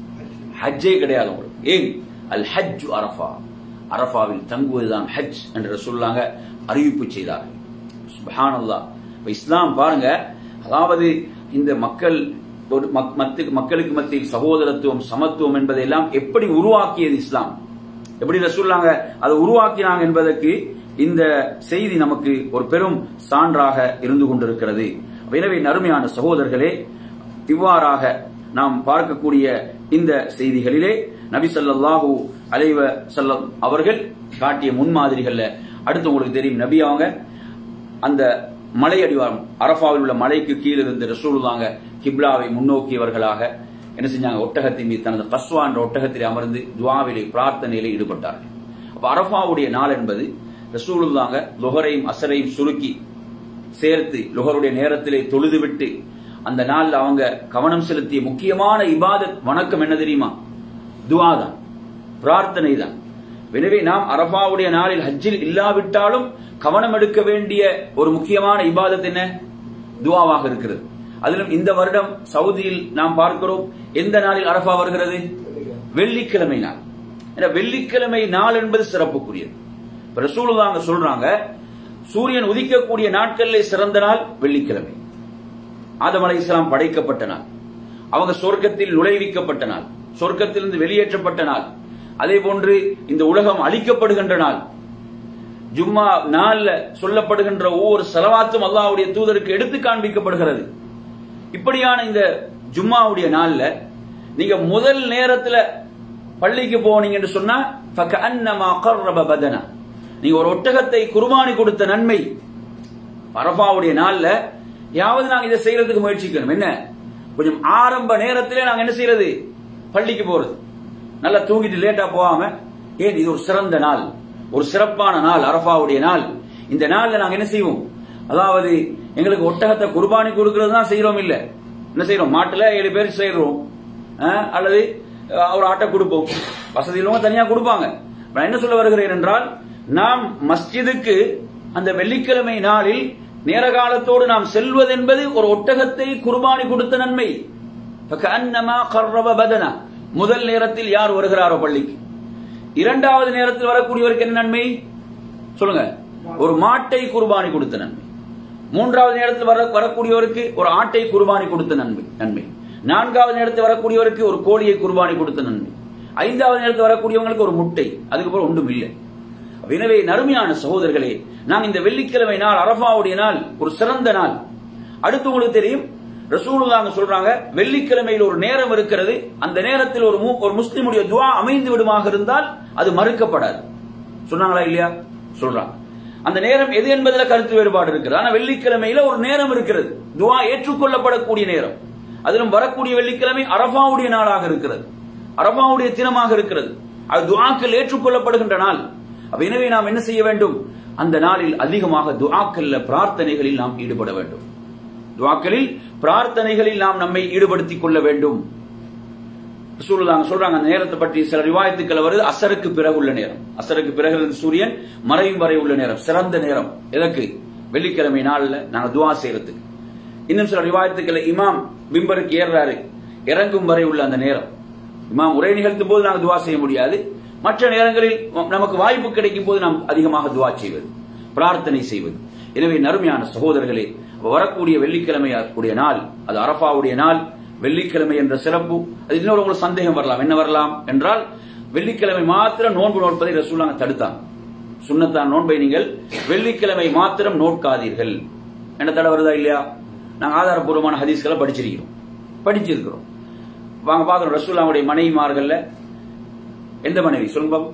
A: ஹஜ்ஜே கிடையாது உங்களுக்கு ஏன் அல் ஹஜ் அரஃபா அரஃபாவில் தங்குவதுதான் ஹஜ் என்று சொல்லாங்க அறிவிப்பு செய்தார்கள் சுபஹானல்லாஹ் இப்ப இஸ்லாம் பாருங்க அதாவது இந்த மக்கள் ஒரு மக்- மத்து- மக்களுக்கு மத்தியில் சகோதரத்துவம் சமத்துவம் என்பதையெல்லாம் எப்படி உருவாக்கியது இஸ்லாம் எப்படி ரசூல்லாங்க அதை உருவாக்கினாங்க என்பதற்கு இந்த செய்தி நமக்கு ஒரு பெரும் சான்றாக இருந்து கொண்டிருக்கிறது எனவே நறுமையான சகோதரர்களே இவ்வாறாக நாம் பார்க்கக்கூடிய இந்த செய்திகளிலே நபி ஸல்லல்லாஹு அலைஹி வஸல்லம் அவர்கள் காட்டிய முன்மாதிரிகள்ல அடுத்து உங்களுக்கு தெரியும் நபி அவங்க அந்த மலை அடிவாரம் அரஃபாவில் உள்ள மலைக்கு கீழ் இருந்து ரசூலுல்லாங்க கிப்லாவை முன்னோக்கியவர்களாக என்ன செஞ்சாங்க ஒட்டகத்தின் மீது தனது கஸ்வா என்ற ஒட்டகத்தில் அமர்ந்து துவாவிலே பிரார்த்தனையிலே ஈடுபட்டார்கள் அப்ப அரஃபாவுடைய நாள் என்பது ரசூலுல்லாங்க லுஹரையும் அசரையும் சுருக்கி சேர்த்து லுஹருடைய நேரத்திலே தொழுதுவிட்டு அந்த நாள்ல அவங்க கவனம் செலுத்திய முக்கியமான இபாதத் வணக்கம் என்ன தெரியுமா துஆ தான் பிரார்த்தனை தான் எனவே நாம் அரஃபாவுடைய நாளில் ஹஜ்ஜில் இல்லாவிட்டாலும் கவனம் எடுக்க வேண்டிய ஒரு முக்கியமான இபாதத் என்ன துஆவாக இருக்கிறது அதிலும் இந்த வருடம் சவுதியில் நாம் பார்க்கிறோம் எந்த நாளில் அரஃபா வருகிறது வெள்ளிக்கிழமை நாள் ஏன்னா வெள்ளிக்கிழமை நாள் என்பது சிறப்புக்குரியது இப்ப ரசூலுல்லாஹ் அங்க சொல்றாங்க சூரியன் உதிக்கக்கூடிய நாட்களிலே சிறந்த நாள் வெள்ளிக்கிழமை ஆதம் அலைஹிஸ்ஸலாம் படைக்கப்பட்ட நாள் அவங்க சொர்க்கத்தில் நுழைவிக்கப்பட்ட நாள் சொர்க்கத்திலிருந்து வெளியேற்றப்பட்ட நாள் அதே போன்று இந்த உலகம் அழிக்கப்படுகின்ற நாள் ஜும்மா நாள்ல சொல்லப்படுகின்ற ஒவ்வொரு செலவாத்தும் அல்லாஹ்வுடைய தூதருக்கு எடுத்து காண்பிக்கப்படுகிறது இப்படியான இந்த ஜும்மாவுடைய நாள்ல நீங்க முதல் நேரத்துல பள்ளிக்கு போனீங்க என்று சொன்னா ஃபகஅன்னமா கர்ரப பதனா நீங்க ஒரு ஒட்டகத்தை குர்பானி கொடுத்த நன்மை அரபாவுடைய நாள்ல யாவது நாங்க இதை செய்யறதுக்கு முயற்சிக்கணும் என்ன கொஞ்சம் ஆரம்ப நேரத்திலே நாங்க என்ன செய்யறது பள்ளிக்கு போறது நல்லா தூங்கிட்டு லேட்டா போகாம ஏன் இது ஒரு சிறந்த நாள் ஒரு சிறப்பான நாள் அரபாவுடைய நாள் இந்த நாள்ல நாங்க என்ன செய்வோம் அதாவது எங்களுக்கு ஒட்டகத்தை குர்பானி கொடுக்கிறது தான் செய்யறோம் இல்ல என்ன செய்யறோம் மாட்டுல ஏழு பேர் செய்யறோம் அஹ், அல்லது அஹ், ஒரு ஆட்டை கொடுப்போம் வசதி உள்ளவங்க தனியா கொடுப்பாங்க நான் என்ன சொல்ல வருகிறேன் என்றால் நாம் மஸ்ஜிதுக்கு அந்த வெள்ளிக்கிழமை நாளில் நேர காலத்தோடு நாம் செல்வது என்பது ஒரு ஒட்டகத்தை குர்பானி கொடுத்த நன்மை فكأنما قرب بدنا முதல் நேரத்தில் யார் வருகிறாரோ பள்ளிக்கு இரண்டாவது நேரத்தில் வரக்கூடியவருக்கு என்ன நன்மை சொல்லுங்க ஒரு மாட்டை குர்பானி கொடுத்த நன்மை மூன்றாவது நேரத்தில் வர வரக்கூடியவருக்கு ஒரு ஆட்டை குர்பானி கொடுத்த நன்மை நன்மை நான்காவது நேரத்தில் வரக்கூடியவருக்கு ஒரு கோழியை குர்பானி கொடுத்த நன்மை ஐந்தாவது நேரத்தில் வரக்கூடியவங்களுக்கு ஒரு முட்டை அதுக்கப்புறம் ஒன்றும் இல்லை எனவே நறுமையான சகோதரர்களே நாம் இந்த வெள்ளிக்கிழமை நாள் அரபாவுடைய நாள் ஒரு சிறந்த நாள் அடுத்து உங்களுக்கு தெரியும் ரசூலுல்லாங்க சொல்றாங்க வெள்ளிக்கிழமையில் ஒரு நேரம் இருக்கிறது அந்த நேரத்தில் ஒரு மு- ஒரு முஸ்லிமுடைய துவா அமைந்து விடுமாக இருந்தால் அது மறுக்கப்படாது சொன்னாங்களா இல்லையா சொல்றாங்க அந்த நேரம் எது என்பதில் கருத்து வேறுபாடு இருக்கிறது ஆனா வெள்ளிக்கிழமையில ஒரு நேரம் இருக்கிறது துவா ஏற்றுக்கொள்ளப்படக்கூடிய நேரம் அதிலும் வரக்கூடிய வெள்ளிக்கிழமை அரபாவுடைய நாளாக இருக்கிறது அரபாவுடைய தினமாக இருக்கிறது அது துஆக்கள் ஏற்றுக்கொள்ளப்படுகின்ற நாள் அப்ப எனவே நாம் என்ன செய்ய வேண்டும் அந்த நாளில் அதிகமாக துஆக்கல்ல பிரார்த்தனைகளில் நாம் ஈடுபட வேண்டும் துஆக்களில் பிரார்த்தனைகளில் நாம் நம்மை ஈடுபடுத்திக் கொள்ள வேண்டும் ரசூலுல்லாஹ் சொல்றாங்க அந்த நேரத்தை பற்றி சில ரிவாயத்துக்கள் வருது அசருக்கு பிறகு உள்ள நேரம் அசருக்கு பிறகு இருந்து சூரியன் மறையும் வரை உள்ள நேரம் சிறந்த நேரம் எதற்கு வெள்ளிக்கிழமை நாள்ல நாங்க துஆ செய்யறதுக்கு இன்னும் சில ரிவாயத்துக்கள் இமாம் பிம்பருக்கு ஏறுறாரு இறங்கும் வரை உள்ள அந்த நேரம் இமாம் உரை நிகழ்த்தும் போது நாங்கள் துவா செய்ய முடியாது மற்ற நேரங்களில் நமக்கு வாய்ப்பு கிடைக்கும் போது நாம் அதிகமாக துவா செய்வது பிரார்த்தனை செய்வது எனவே நறுமையான சகோதரர்களே வரக்கூடிய வெள்ளிக்கிழமை கூடிய நாள் அது அரபாவுடைய நாள் வெள்ளிக்கிழமை என்ற சிறப்பு அது இன்னொரு உங்களுக்கு சந்தேகம் வரலாம் என்ன வரலாம் என்றால் வெள்ளிக்கிழமை மாத்திரம் நோன்பு நோட்பதை ரசூலாங்க தடுத்தாங்க சுண்ணத்தான் நோன்பை நீங்கள் வெள்ளிக்கிழமை மாத்திரம் நோட்காதீர்கள் என்ன தடை வருதா இல்லையா நாங்க ஆதாரபூர்வமான ஹதீஸ்களை படிச்சிருக்கிறோம் படிச்சிருக்கிறோம் வாங்க பார்க்கணும் ரசூல்லாவுடைய மனைவிமார்கள்ல எந்த மனைவி சொல்லுங்க பாப்போம்.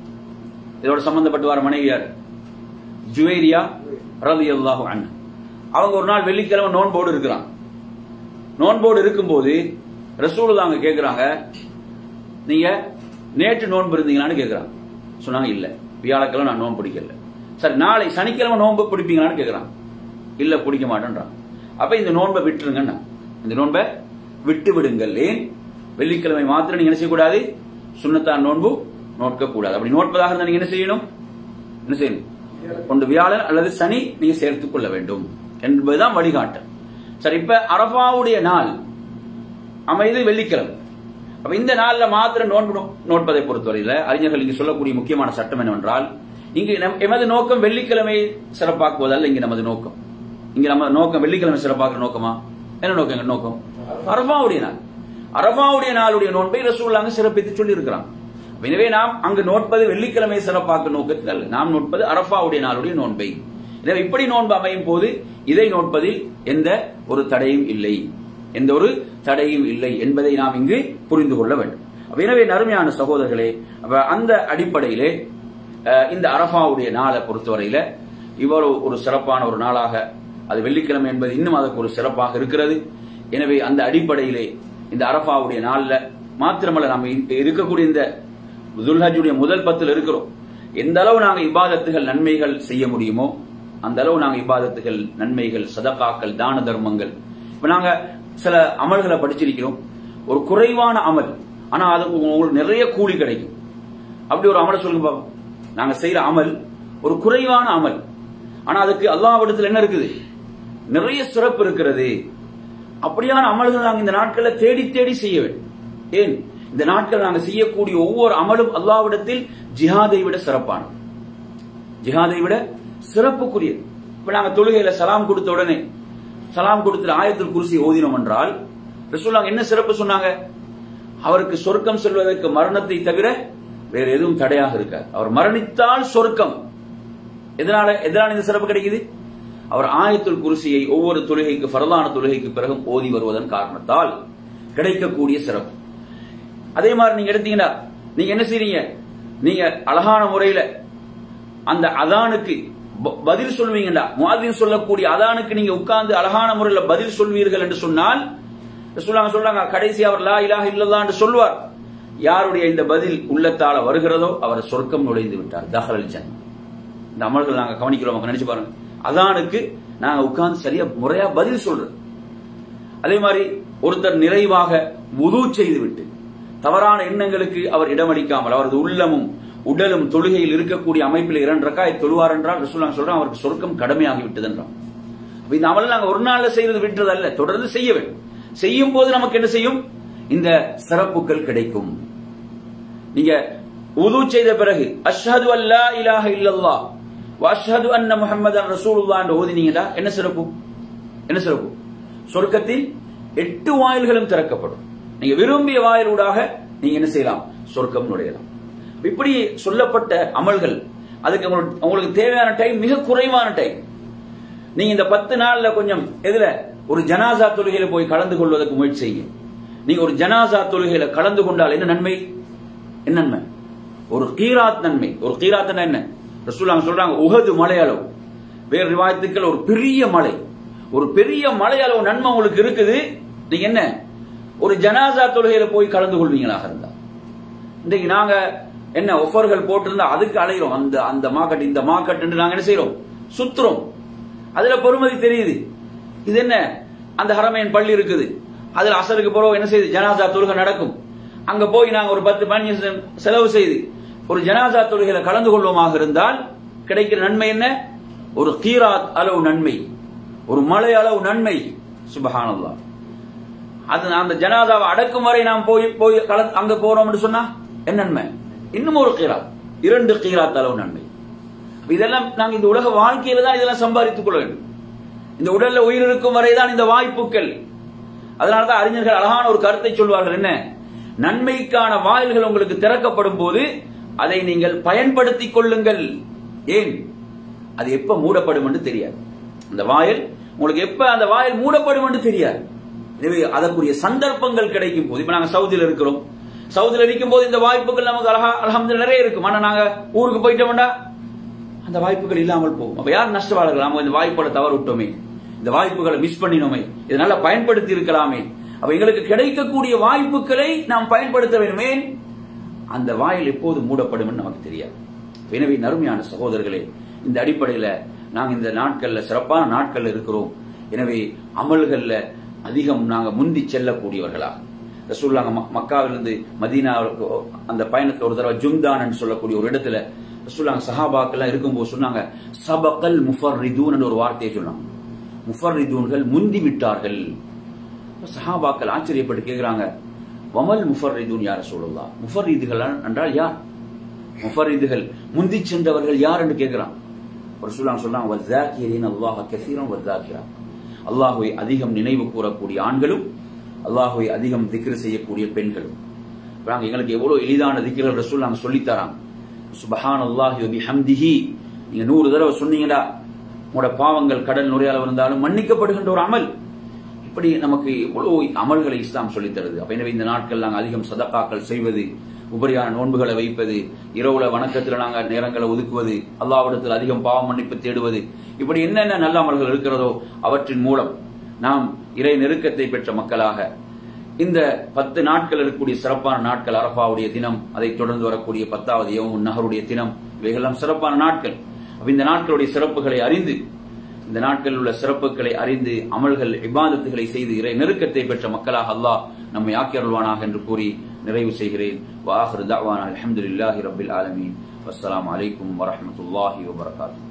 A: இதோட சம்பந்தப்பட்டு வர மனைவி யார் ஜுவேரியா ரவி அல்லாஹு அண்ணன் அவங்க ஒரு நாள் வெள்ளிக்கிழமை நோன்போடு இருக்கிறாங்க நோன்போடு இருக்கும்போது ரசூல் அங்க கேக்குறாங்க நீங்க நேற்று நோன்பு இருந்தீங்களான்னு கேக்குறாங்க சொன்னாங்க இல்ல வியாழக்கிழமை நான் நோன்பு பிடிக்கல சரி நாளை சனிக்கிழமை நோன்பு பிடிப்பீங்களான்னு கேக்குறாங்க இல்ல பிடிக்க மாட்டேன்றான் அப்ப இந்த நோன்பை விட்டுருங்கண்ணா இந்த நோன்பை விட்டு விடுங்கள் ஏன் வெள்ளிக்கிழமை மாத்திரம் நீங்க என்ன செய்யக்கூடாது சுண்ணத்தான் நோன்பு நோட்க கூடாது அப்படி நோட்பதாக இருந்தா நீங்க என்ன செய்யணும் என்ன செய்யணும் ஒன்று வியாழன் அல்லது சனி நீங்க சேர்த்துக் கொள்ள வேண்டும் என்பதுதான் வழிகாட்டல் சரி இப்ப அரபாவுடைய நாள் அமைது வெள்ளிக்கிழமை அப்ப இந்த நாள்ல மாத்திரம் நோன்பு நோ- நோட்பதை பொறுத்தவரையில அறிஞர்கள் இங்கு சொல்லக்கூடிய முக்கியமான சட்டம் என்னவென்றால் இங்கு நம்- எமது நோக்கம் வெள்ளிக்கிழமை சிறப்பாக்குவதல்ல இங்கு நமது நோக்கம் இங்க நம்ம நோக்கம் வெள்ளிக்கிழமை சிறப்பாக்குற நோக்கமா என்ன நோக்கம் எங்க நோக்கம் அரபாவுடைய நாள் அரபாவுடைய நாளுடைய நோன்பை ரசூல்லாங்க சிறப்பித்து சொல்லி இருக்கிறான் எனவே நாம் அங்கு நோட்பது வெள்ளிக்கிழமை சிறப்பாக்க நோக்கத்தில் அல்ல நாம் நோட்பது அரபாவுடைய நாளுடைய நோன்பை எனவே இப்படி நோன்பு அமையும் போது இதை நோட்பதில் எந்த ஒரு தடையும் இல்லை எந்த ஒரு தடையும் இல்லை என்பதை நாம் இங்கு புரிந்து கொள்ள வேண்டும் அப்ப எனவே நறுமையான சகோதரர்களே அப்ப அந்த அடிப்படையிலே அஹ், இந்த அரபாவுடைய நாளை பொறுத்தவரையில இவ்வளவு ஒரு சிறப்பான ஒரு நாளாக அது வெள்ளிக்கிழமை என்பது இன்னும் அதற்கு ஒரு சிறப்பாக இருக்கிறது எனவே அந்த அடிப்படையிலே இந்த அரபாவுடைய நாள்ல மாத்திரமல்ல நாம் இ- இருக்கக்கூடிய இந்த துல்ஹஜுடைய முதல் பத்தில் இருக்கிறோம் எந்த அளவு நாங்க இபாதத்துகள் நன்மைகள் செய்ய முடியுமோ அந்த அளவு நாங்க இபாதத்துகள் நன்மைகள் சதகாக்கள் தான தர்மங்கள் இப்ப நாங்க சில அமல்களை படிச்சிருக்கிறோம் ஒரு குறைவான அமல் ஆனா அதுக்கு உங்களுக்கு நிறைய கூலி கிடைக்கும் அப்படி ஒரு அமலை சொல்லுங்க பாப்போம் நாங்க செய்யற அமல் ஒரு குறைவான அமல் ஆனா அதுக்கு அல்லாஹ்விடத்தில் என்ன இருக்குது நிறைய சிறப்பு இருக்கிறது அப்படியான அமல்கள் நாங்க இந்த நாட்கள்ல தேடி தேடி செய்ய வேண்டும் ஏன் இந்த நாட்கள் நாங்க செய்யக்கூடிய ஒவ்வொரு அமலும் அல்லாஹ்விடத்தில் ஜிஹாதை விட சிறப்பானது ஜிஹாதை விட சிறப்புக்குரியது இப்ப நாங்க தொழுகையில சலாம் கொடுத்த உடனே சலாம் கொடுத்து ஆயத்தில் குருசி ஓதினோம் என்றால் ரசூலுல்லாஹ் என்ன சிறப்பு சொன்னாங்க அவருக்கு சொர்க்கம் செல்வதற்கு மரணத்தை தவிர வேற எதுவும் தடையாக இருக்காது அவர் மரணித்தால் சொர்க்கம் எதனால எதனால இந்த சிறப்பு கிடைக்குது அவர் ஆயத்துல் குருசியை ஒவ்வொரு தொழுகைக்கு ஃபரலான தொழுகைக்கு பிறகும் ஓதி வருவதன் காரணத்தால் கிடைக்கக்கூடிய சிறப்பு அதே மாதிரி நீங்க எடுத்தீங்கன்னா நீங்க என்ன செய்றீங்க நீங்க அழகான முறையில அந்த அதானுக்கு ப- பதில் சொல்வீங்கடா முஆதின் சொல்லக்கூடிய அதானுக்கு நீங்க உட்கார்ந்து அழகான முறையில பதில் சொல்வீர்கள் என்று சொன்னால் சொல்றாங்க சொல்றாங்க கடைசி அவர் லா இலாஹ இல்லல்லாஹ் என்று சொல்வார் யாருடைய இந்த பதில் உள்ளத்தால வருகிறதோ அவர் சொர்க்கம் நுழைந்து விட்டார் தஹல் ஜன் இந்த அமல்கள் நாங்க கவனிக்கிறோம் நினைச்சு பாருங்க அதானுக்கு நாங்க உட்கார்ந்து சரியா முறையா பதில் சொல்றோம் அதே மாதிரி ஒருத்தர் நிறைவாக உது செய்து விட்டு தவறான எண்ணங்களுக்கு அவர் இடமளிக்காமல் அவரது உள்ளமும் உடலும் தொழுகையில் இருக்கக்கூடிய அமைப்பில் இரண்டு ரக்காய் தொழுவார் என்றால் ரசூலுல்லாஹ் சொல்றான் அவருக்கு சொர்க்கம் கடமையாகி விட்டது என்றான் அப்ப இந்த அமலை நாங்க ஒரு நாள்ல செய்யறது விட்டுறது அல்ல தொடர்ந்து செய்ய வேண்டும் செய்யும் போது நமக்கு என்ன செய்யும் இந்த சிறப்புகள் கிடைக்கும் நீங்க உது செய்த பிறகு அஷ்ஹது அல்லா இலாஹ இல்லல்லாஹ் வ அஷ்ஹது அன்ன முஹம்மதன் ரசூலுல்லாஹ் என்று ஓதினீங்களா என்ன சிறப்பு என்ன சிறப்பு சொர்க்கத்தில் எட்டு வாயில்களும் திறக்கப்படும் நீங்க விரும்பிய வாயிலூடாக நீங்க என்ன செய்யலாம் சொர்க்கம் நுழையலாம் இப்படி சொல்லப்பட்ட அமல்கள் அதுக்கு உங்களுக்கு- உங்களுக்கு தேவையான டைம் மிக குறைவான டைம் நீங்க இந்த பத்து நாள்ல கொஞ்சம் எதுல ஒரு ஜனாசா தொழுகையில போய் கலந்து கொள்வதற்கு முயற்சி செய்யுங்க நீங்க ஒரு ஜனாசா தொழுகையில கலந்து கொண்டால் என்ன நன்மை என்ன நன்மை ஒரு கீராத் நன்மை ஒரு கீராத் என்ன ரசூலுல்லாஹ் சொல்றாங்க உஹது மலை அளவு வேறு ரிவாயத்துக்கள் ஒரு பெரிய மலை ஒரு பெரிய மலை அளவு நன்மை உங்களுக்கு இருக்குது நீங்க என்ன ஒரு ஜனாசா தொழுகையில போய் கலந்து கொள்வீங்களாக இருந்தா இன்றைக்கு நாங்க என்ன ஒஃபர்கள் போட்டிருந்தா அதுக்கு அலைகிறோம் அந்த அந்த மார்க்கெட் இந்த மார்க்கெட் நாங்க என்ன செய்யறோம் சுத்துறோம் அதுல பொறுமதி தெரியுது இது என்ன அந்த ஹரமையன் பள்ளி இருக்குது அதுல அசருக்கு பிறகு என்ன செய்யுது ஜனாசா தொழுகை நடக்கும் அங்க போய் நாங்க ஒரு பத்து பதினஞ்சு நிமிஷம் செலவு செய்து ஒரு ஜனாசா தொழுகையில கலந்து கொள்வோமாக இருந்தால் கிடைக்கிற நன்மை என்ன ஒரு கீராத் அளவு நன்மை ஒரு மலை அளவு நன்மை சுபஹானல்லாஹ் அது அந்த ஜனாதாவை அடக்கும் வரை நாம் போய் போய் கல- அங்க போறோம்னு சொன்னா என்ன நன்மை இன்னும் ஒரு கீராத் இரண்டு கீராத் அளவு நன்மை அப்ப இதெல்லாம் நாங்க இந்த உலக வாழ்க்கையில தான் இதெல்லாம் சம்பாதித்துக் கொள்ள வேண்டும் இந்த உடல்ல உயிர் இருக்கும் வரைதான் இந்த வாய்ப்புகள் அதனாலதான் அறிஞர்கள் அழகான ஒரு கருத்தை சொல்வார்கள் என்ன நன்மைக்கான வாயில்கள் உங்களுக்கு திறக்கப்படும் போது அதை நீங்கள் பயன்படுத்திக் கொள்ளுங்கள் ஏன் அது எப்ப மூடப்படும் என்று தெரியாது அந்த வாயில் உங்களுக்கு எப்ப அந்த வாயில் மூடப்படும் என்று தெரியாது எனவே அதற்குரிய சந்தர்ப்பங்கள் கிடைக்கும் போது இப்ப நாங்க சவுதியில இருக்கிறோம் சவுதியில இருக்கும் போது இந்த வாய்ப்புகள் நமக்கு அழகா அலமது நிறைய இருக்கும் ஆனா நாங்க ஊருக்கு போயிட்டோம்டா அந்த வாய்ப்புகள் இல்லாமல் போகும் அப்ப யார் நஷ்டவாளர்கள் நாம இந்த வாய்ப்புகளை தவறு விட்டோமே இந்த வாய்ப்புகளை மிஸ் பண்ணினோமே இதனால பயன்படுத்தி இருக்கலாமே அப்ப எங்களுக்கு கிடைக்கக்கூடிய வாய்ப்புகளை நாம் பயன்படுத்த வேண்டுமே அந்த வாயில் எப்போது மூடப்படும் நமக்கு தெரியாது எனவே நறுமையான சகோதரர்களே இந்த அடிப்படையில நாங்க இந்த நாட்கள்ல சிறப்பான நாட்கள்ல இருக்கிறோம் எனவே அமல்கள்ல அதிகம் நாங்க முந்தி செல்லக்கூடியவர்களா ரசூல்லாங்க மக்காவிலிருந்து மதீனாவுக்கு அந்த பயணத்துல ஒரு தடவை ஜும்தான் சொல்லக்கூடிய ஒரு இடத்துல ரசூல்லாங்க சஹாபாக்கெல்லாம் இருக்கும்போது சொன்னாங்க சபகல் முஃபர்ரிதூன் ஒரு வார்த்தையை சொன்னாங்க முஃபர்ரிதூன்கள் முந்தி விட்டார்கள் சஹாபாக்கள் ஆச்சரியப்பட்டு கேட்கிறாங்க வமல் முஃபர்ரிதூன் யார சொல்லலாம் முஃபர்ரீதுகள் என்றால் யார் முஃபர்ரீதுகள் முந்தி சென்றவர்கள் யார் என்று கேட்கிறான் ஒரு சொல்லாங்க சொன்னாங்க வர்தாக்கியரின் அல்லாஹ் கசீரம் வர்தாக்கியா அல்லாஹுவை அதிகம் நினைவு கூறக்கூடிய ஆண்களும் அல்லாஹுவை அதிகம் திக்ரு செய்யக்கூடிய பெண்களும் நாங்க எங்களுக்கு எவ்வளவு எளிதான திக்ர்கள் ரசூல் நாங்க சொல்லித்தராங்க சுபஹான் அல்லாஹி பிஹம்திஹி நீங்க நூறு தடவை சொன்னீங்களா உங்களோட பாவங்கள் கடல் நுரையால வந்தாலும் மன்னிக்கப்படுகின்ற ஒரு அமல் இப்படி நமக்கு எவ்வளவு அமல்களை இஸ்லாம் சொல்லித் தருது அப்ப எனவே இந்த நாட்கள் நாங்கள் அதிகம் சதக்காக்கள் செய்வது உபரியான நோன்புகளை வைப்பது இரவுல வணக்கத்தில் நாங்கள் நேரங்களை ஒதுக்குவது அல்லாவிடத்தில் அதிகம் பாவம் மன்னிப்பு தேடுவது இப்படி என்னென்ன நல்ல அமல்கள் இருக்கிறதோ அவற்றின் மூலம் நாம் இறை நெருக்கத்தை பெற்ற மக்களாக இந்த பத்து நாட்கள் இருக்கக்கூடிய சிறப்பான நாட்கள் அரபாவுடைய தினம் அதைத் தொடர்ந்து வரக்கூடிய பத்தாவது யோமுன் நகருடைய தினம் இவைகளெல்லாம் சிறப்பான நாட்கள் இந்த நாட்களுடைய சிறப்புகளை அறிந்து இந்த நாட்களில் உள்ள சிறப்புகளை அறிந்து அமல்கள் இபாதத்துகளை செய்து இறை நெருக்கத்தை பெற்ற மக்களாக அல்லாஹ் நம்மை ஆக்கி அருள்வானாக என்று கூறி நிறைவு செய்கிறேன் வாஹர் தாவான் அலமதுல்லாஹி ரபில் ஆலமீன் வஸ்ஸலாம் அலைக்கும் வரமத்துல்லாஹி வபரகாத்து